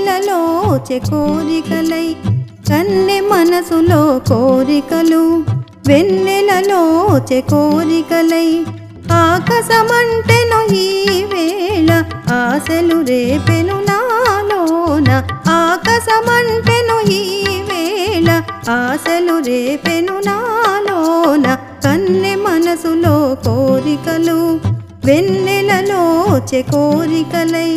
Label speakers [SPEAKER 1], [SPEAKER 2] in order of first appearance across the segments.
[SPEAKER 1] వెన్నెలలో చె కోరికలై కన్నె మనసులో కోరికలు వెన్నెలలో చె కోరికలై ఆకాశమంటెను ఈ వేళ ఆశలు రేపెను నాలోన ఆకాశమంటెను ఈ వేళ ఆశలు రేపెను నాలోన కన్నె మనసులో కోరికలు వెన్నెలలో చె కోరికలై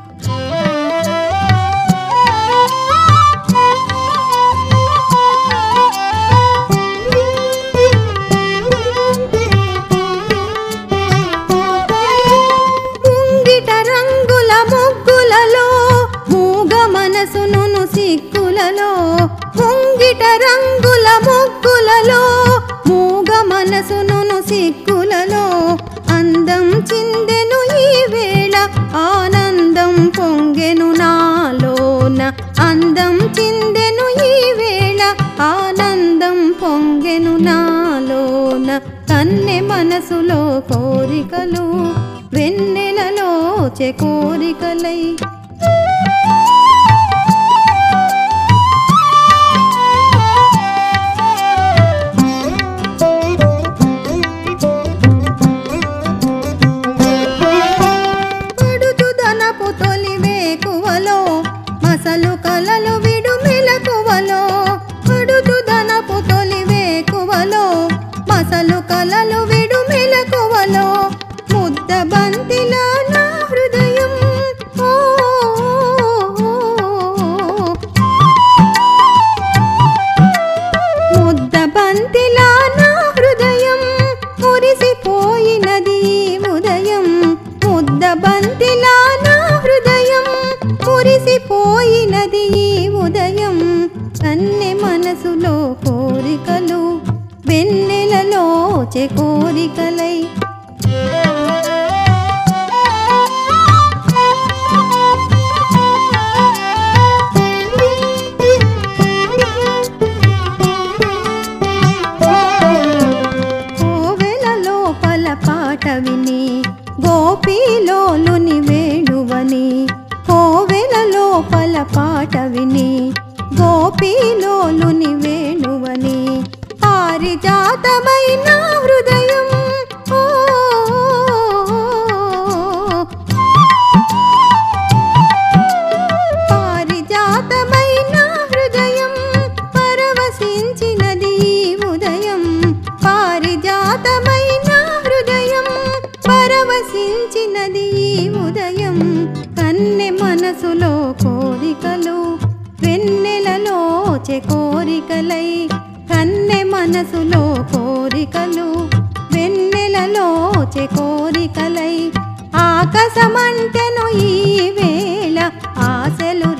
[SPEAKER 1] ముంగిట రంగుల ముగ్గులలో మూగ మనసును సిక్కులలో ముంగిట రంగుల ముగ్గులలో మూగ మనసును సిక్కులలో అందం చిందెను ఈ వేళ ఆనందం పొంగెను నాలోన అందం చిందెను ఈ వేళ ఆనందం పొంగెను నాలోన కన్నె మనసులో కోరికలు వెన్నెలలో చె కోరికలై అడుగుదనపు తొలి వేకువలో మసలు కలలు విడు మెలకువలో అడుగుదనపు తొలి వేకువలో మసలు కలలు విడు మెలకువలో ముద్ద బంతిలా నా హృదయం ఓ, ఓ, ఓ, ముద్ద బంతిలా నా హృదయం మురిసిపోయినది ఈ ఉదయం ముద్ద బంతిలా నా హృదయం మురిసిపోయినది ఈ ఉదయం కన్నె మనసులో కోరికలు వెన్నెలలో చె కోరికలై కోవెల లోపల పాట విని గోపీలోలుని వేణువని కోవెల లోపల పాట విని గోపీలోలుని వేణువని పారిజాతమైన హృదయం ఓ, పారిజాతమైన హృదయం పరవశించినది ఈ ఉదయం పారిజాతమైన హృదయం పరవశించినది ఈ ఉదయం కన్నె మనసులో కోరికలు వెన్నెలలో చె కోరికలై కన్నె మనసులో కోరికలు వెన్నెలలో చె కోరికలై ఆకాశమంటెను ఈ వేళ ఆశలు